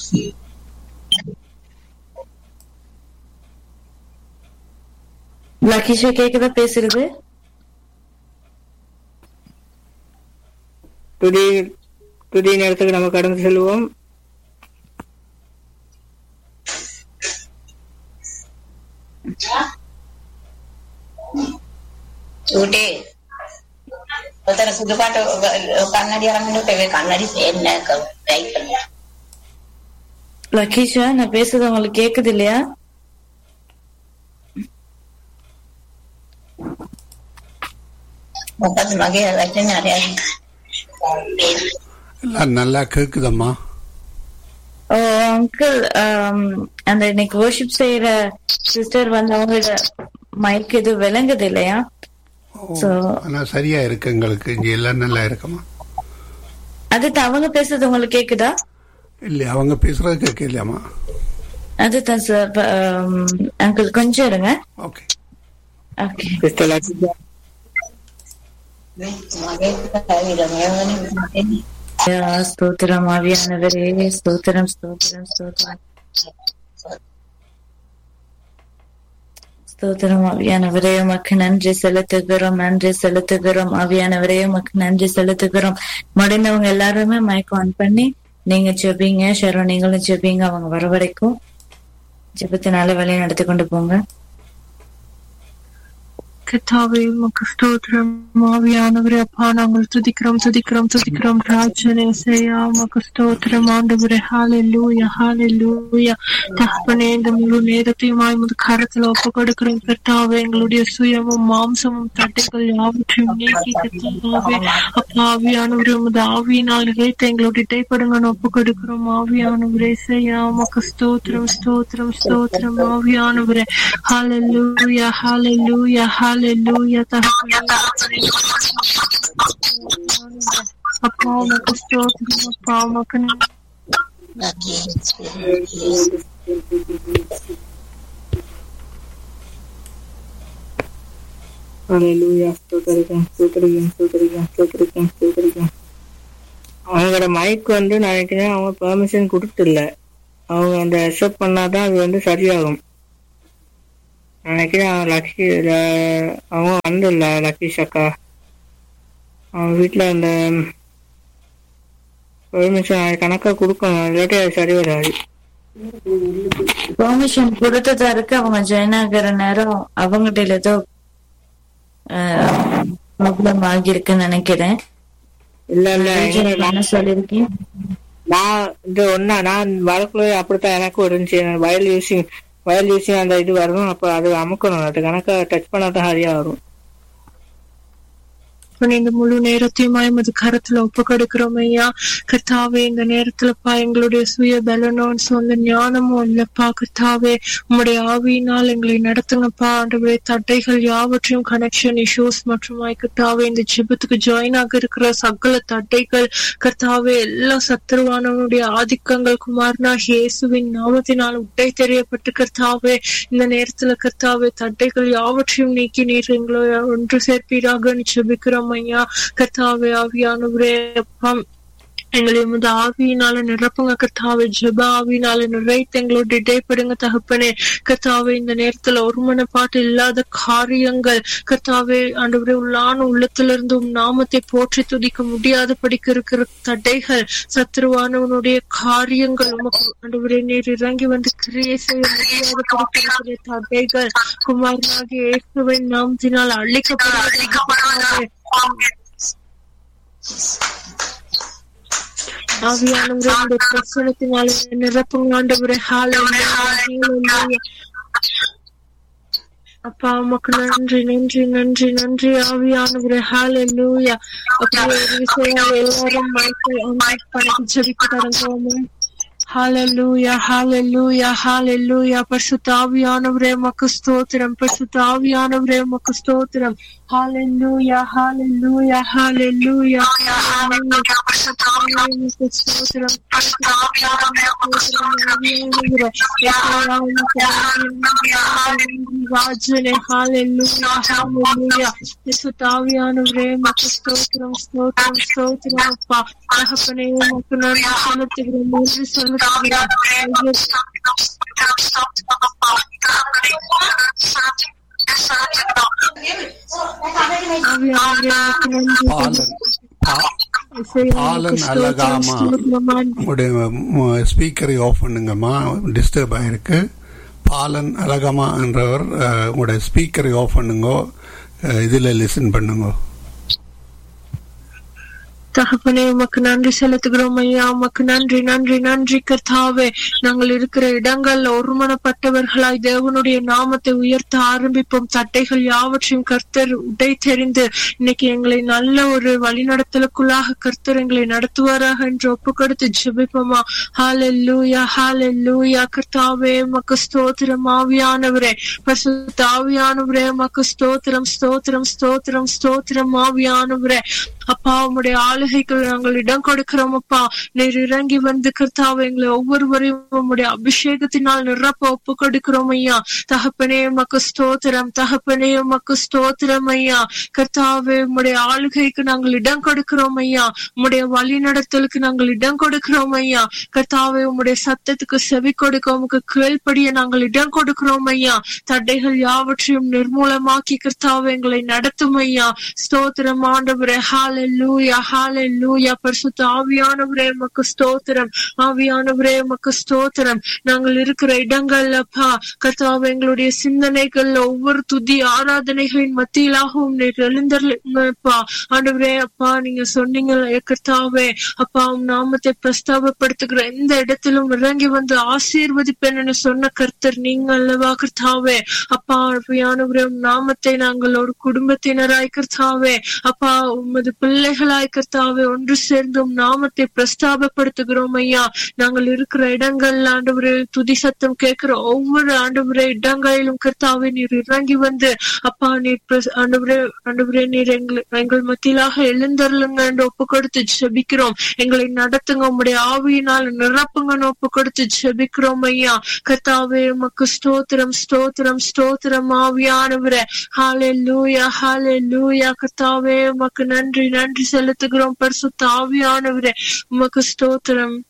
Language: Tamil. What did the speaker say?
லக்கிஷா கேக்குதா பேசுறது துதி துதி நேரத்துக்கு நம்ம கடந்து செல்வோம் චූටි ඔතන සුදු පාට කන්නඩි අරන් ඉන්නකොට ඒ කන්නඩි පේන්නේ නැහැ ලයිට් එක. லக்கிஷா நான் பேசுறது உங்களுக்கு கேக்குது இல்லையா මොකද මගේ වචනේ හරියට எல்லாம் நல்லா கேக்குதம்மா ஓ அங்கிள் அந்த இன்னைக்கு worship செய்யற சிஸ்டர் வந்து அவங்களோட மைக் இது விளங்குது இல்லையா So- ஆனா சரியா இருக்கு எங்களுக்கு இங்க எல்லாம் நல்லா இருக்குமா அதுதான் அவங்க பேசுறது உங்களுக்கு கேக்குதா இல்ல அவங்க பேசுறது கேட்கலையாமா அதுதான் சார் அங்கிள் கொஞ்சம் இருங்க ஓகே ஓகே சிஸ்டர் லக்ஷ்மி මගේ ඇවිල්ලා මේ වගේ ஸ்தோத்திரம் ஆவியானவரே ஸ்தோத்திரம் ஸ்தோத்திரம் ஸ்தோத்திரம் ஸ்தோத்திரம் ஆவியானவரே உமக்கு நன்றி செலுத்துகிறோம் நன்றி செலுத்துகிறோம் ஆவியானவரே உமக்கு நன்றி செலுத்துகிறோம் முடிந்தவங்க எல்லாருமே மைக் ஆன் பண்ணி நீங்க ஜெபிங்க ஷெரோ நீங்களும் ஜெபிங்க அவங்க வர வரைக்கும் ஜெபத்தினால வழியை நடத்தி கொண்டு போங்க கத்தாவே உமக்கு ஸ்தோத்திரம் ஆவியானவரே அப்பா நாங்கள் துதிக்கிறோம் துதிக்கிறோம் துதிக்கிறோம் ராஜனே செய்யா உமக்கு ஸ்தோத்திரம் ஆண்டவரே ஹalleluya ஹalleluya தகப்பனே இந்த முழு நேரத்தையுமாய் முது கரத்துல ஒப்பு கொடுக்கிறோம் கர்த்தாவே எங்களுடைய சுயமும் மாம்சமும் தட்டைகள் யாவற்றையும் நீக்கி கர்த்தாவே அப்பா ஆவியானவரே உமது ஆவியினால் நிறைத்த எங்களுடைய இடைப்படுங்க ஒப்பு கொடுக்கிறோம் ஆவியானவரே செய்யா உமக்கு ஸ்தோத்திரம் ஸ்தோத்திரம் ஸ்தோத்திரம் ஆவியானவரே ஹalleluya ஹalleluya ஹalleluya தகப்பனே அப்பா உமக்கு ஸ்தோத்திரம் அப்பா உமக்கு நன்றி. ஹalleluya ஸ்தோத்திரிக்கிறேன் ஸ்தோத்திரிக்கிறேன் ஸ்தோத்திரிக்கிறேன் ஸ்தோத்திரிக்கிறேன் ஸ்தோத்திரிக்கிறேன் அவங்களோட மைக் வந்து நான் நினைக்கிறேன் அவங்க பெர்மிஷன் கொடுத்துல அவங்க அந்த அக்செப்ட் பண்ணாதான் அது வந்து சரியாகும் நான் நினைக்கிறேன் அவங்க லக்கி ல- அவங்க வந்துடல லக்கீஷ் அக்கா அவங்க வீட்டில் அந்த பெர்மிஷன் கணக்கா கொடுக்கணும் இல்லாட்டி அது சரி வராது பெர்மிஷன் கொடுத்ததா இருக்கு அவங்க ஜாயின் ஆகிற நேரம் அவங்ககிட்ட ஏதோ ப்ராப்ளம் ஆகியிருக்குன்னு நினைக்கிறேன் இல்ல இல்ல நீங்க என்ன சொல்லிருக்கீங்க நான் இந்த ஒன்னா நான் வரக்குள்ள அப்படித்தான் எனக்கும் இருந்துச்சு வயல் யூசிங் வயல் யூசிங் அந்த இது வரணும் அப்ப அது அமுக்கணும் அது கணக்கா டச் பண்ணாதான் சரியா வரும் தகப்பனே, இந்த முழு நேரத்தையுமாய் உமது கரத்துல ஒப்பு கொடுக்கிறோம் ஐயா கர்த்தாவே இந்த நேரத்துலப்பா எங்களுடைய சுய பலனும் சொந்த ஞானமும் இல்லப்பா கர்த்தாவே உம்முடைய ஆவியினால் எங்களை நடத்துங்கப்பா ஆண்டவரே தட்டைகள் யாவற்றையும் கனெக்ஷன் இஷ்யூஸ் மற்றும் கர்த்தாவே இந்த ஜெபத்துக்கு ஜாயின் ஆக இருக்கிற சகல தட்டைகள் கர்த்தாவே எல்லா சத்துருவானவனுடைய ஆதிக்கங்கள் குமாரனா இயேசுவின் நாமத்தினால் உட்டை தெரியப்பட்டு கர்த்தாவே இந்த நேரத்துல கர்த்தாவே தட்டைகள் யாவற்றையும் நீக்கி நீர் எங்களை ஒன்று சேர்ப்பீராக ஜெபிக்கிறோம் ஐயா கர்த்தாவே ஆவியானவரே அப்பா எங்களை உமது ஆவியினால நிரப்புங்க கர்த்தாவே ஜெப ஆவியினால நிறைத்து எங்களோட இடைப்படுங்க தகப்பனே கர்த்தாவே இந்த நேரத்துல ஒருமனப்பாட்டு இல்லாத காரியங்கள் கர்த்தாவே ஆண்டவரே உள்ளான உள்ளத்திலிருந்து உம் நாமத்தை போற்றி துதிக்க முடியாத படிக்க இருக்கிற தடைகள் சத்ருவானவனுடைய காரியங்கள் உமக்கு ஆண்டவரே நீர் இறங்கி வந்து கிரியை செய்ய முடியாத படிக்கிற தடைகள் குமாரனாகிய இயேசுவின் நாமத்தினால் அழிக்கப்படுவது ஆவியானவரே இந்த பிரசனத்தினால நிரப்புங்க ஆண்டவரே ஹalleluya ஹalleluya அப்பா உமக்கு நன்றி நன்றி நன்றி நன்றி ஆவியானவரே ஹalleluya அப்படியே ஒரு விஷயம் எல்லாரும் மைக்கை ஆன் பண்ணி ஜெபிக்க தொடங்குவோமே ஹalleluya ஹalleluya ஹalleluya பரிசுத்த ஆவியானவரே உமக்கு ஸ்தோத்திரம் பரிசுத்த ஆவியானவரே உமக்கு ஸ்தோத்திரம் ஹalleluya ஹalleluya ஹalleluya உமக்கு ஸ்தோத்திரம் பரிசுத்த ஆவியானவரே ஸ்தோத்திரம் ஆவியானவரே ராஜனே ஹalleluya ஹalleluya இயேசு தாவியானவரே மக்கு ஸ்தோத்திரம் ஸ்தோத்திரம் ஸ்தோத்திரம் அப்பா தகப்பனே உமக்கு நன்றி செலுத்துகிறோம் நன்றி செலுத்துகிறோம் ஆவியானவரே உமக்கு நன்றி பாலன் பா- இசையா, பாலன் உமக்கு ஸ்தோத்திரம், அழகாமா. ஸ்தோத்திரம், ஆண்டவரே. உங்களுடைய ஸ்பீக்கரை ஆஃப் பண்ணுங்கம்மா டிஸ்டர்ப் ஆயிருக்கு பாலன் அழகமா என்றவர் அஹ், உங்களுடைய ஸ்பீக்கரை ஆஃப் பண்ணுங்க அஹ், இதுல லிசன் பண்ணுங்க தகப்பனே உமக்கு நன்றி செலுத்துகிறோம் ஐயா உமக்கு நன்றி நன்றி நன்றி கர்த்தாவே நாங்கள் இருக்கிற இடங்கள்ல ஒருமனப்பட்டவர்களாய் தேவனுடைய நாமத்தை உயர்த்த ஆரம்பிப்போம் தட்டைகள் யாவற்றையும் கர்த்தர் உடை தெரிந்து இன்னைக்கு எங்களை நல்ல ஒரு வழிநடத்தலுக்குள்ளாக கர்த்தர் எங்களை நடத்துவாராக என்று ஒப்பு கொடுத்து ஜெபிப்போமா ஹalleluya ஹalleluya கர்த்தாவே உமக்கு ஸ்தோத்திரம் ஆவியானவரே பரிசுத்த ஆவியானவரே உமக்கு ஸ்தோத்திரம் ஸ்தோத்திரம் ஸ்தோத்திரம் ஸ்தோத்திரம் ஆவியானவரே அப்பா உம்முடைய ஆளுகைகள் நாங்கள் இடம் கொடுக்கிறோம் அப்பா நீர் இறங்கி வந்து கர்த்தாவை எங்களை ஒவ்வொருவரையும் உம்முடைய அபிஷேகத்தினால் நிரப்ப ஒப்பு கொடுக்கிறோம் ஐயா தகப்பனே உமக்கு ஸ்தோத்திரம் தகப்பனே உமக்கு ஸ்தோத்திரம் ஐயா கர்த்தாவே உம்முடைய ஆளுகைக்கு நாங்கள் இடம் கொடுக்கிறோம் ஐயா உம்முடைய வழி நடத்தலுக்கு நாங்கள் இடம் கொடுக்கிறோம் ஐயா கர்த்தாவே உம்முடைய சத்தத்துக்கு செவி கொடுக்க உமக்கு கீழ்ப்படிய நாங்கள் இடம் கொடுக்கிறோம் ஐயா தடைகள் யாவற்றையும் நிர்மூலமாக்கி கர்த்தாவே எங்களை நடத்தும் ஐயா ஸ்தோத்திரம் ஆண்டவரே ஹalleluya ஹalleluya பரிசுத்த ஆவியானவரே உமக்கு ஸ்தோத்திரம் ஆவியானவரே உமக்கு ஸ்தோத்திரம் நாங்கள் இருக்கிற இடங்கள்ல அப்பா கர்த்தாவே எங்களுடைய சிந்தனைகள்ல ஒவ்வொரு துதி ஆராதனைகளின் மத்தியிலாகவும் நீர் எழுந்தருப்பா ஆண்டவரே அப்பா நீங்க சொன்னீங்க கர்த்தாவே அப்பா உம் நாமத்தை பிரஸ்தாபப்படுத்துகிற எந்த இடத்திலும் இறங்கி வந்து ஆசீர்வதிப்பேன் சொன்ன கர்த்தர் நீங்க அல்லவா கர்த்தாவே அப்பா ஆவியானவரே உம் நாமத்தை நாங்கள் ஒரு குடும்பத்தினராய் கர்த்தாவே அப்பா உமது பிள்ளைகளாய் கர்த்தாவே ஒன்று சேர்ந்து உம் நாமத்தை பிரஸ்தாபப்படுத்துகிறோம் ஐயா நாங்கள் இருக்கிற இடங்கள்ல ஆண்டவரே துதி சத்தம் கேட்கிற ஒவ்வொரு ஆண்டவரே இடங்களிலும் கர்த்தாவே நீர் இறங்கி வந்து அப்பா நீர் பிரஸ்- ஆண்டவரே ஆண்டவரே நீர் எங்கள் எங்கள் மத்தியிலாக எழுந்தருளுங்க என்று ஒப்பு கொடுத்து ஜெபிக்கிறோம் எங்களை நடத்துங்க உம்முடைய ஆவியினால் நிரப்புங்கன்னு ஒப்பு கொடுத்து ஜெபிக்கிறோம் ஐயா கர்த்தாவே உமக்கு ஸ்தோத்திரம் ஸ்தோத்திரம் ஸ்தோத்திரம் ஆவியானவரே ஹalleluya ஹalleluya கர்த்தாவே உமக்கு நன்றி நன்றி செலுத்துகிறோம் பரிசுத்த ஆவியானவரே உமக்கு ஸ்தோத்திரம்